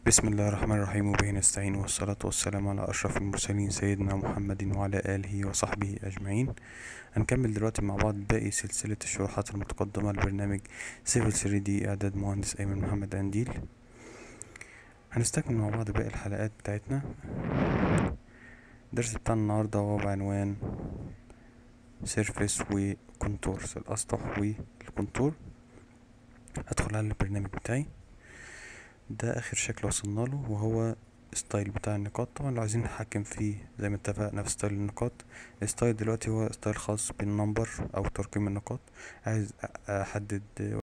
بسم الله الرحمن الرحيم وبه نستعين والصلاة والسلام على أشرف المرسلين سيدنا محمد وعلى آله وصحبه أجمعين هنكمل دلوقتي مع بعض باقي سلسلة الشروحات المتقدمة لبرنامج سيفل 3 دي إعداد مهندس أيمن محمد أنديل هنستكمل مع بعض باقي الحلقات بتاعتنا الدرس بتاعنا النهاردة هو بعنوان سيرفيس وكونتورز الأسطح والكونتور هدخل على البرنامج بتاعي ده اخر شكل وصلنا له وهو ستايل بتاع النقاط طبعا لو عايزين نتحكم فيه زي ما اتفقنا في ستايل النقاط الستايل دلوقتي هو ستايل خاص بالنمبر او ترقيم النقاط عايز احدد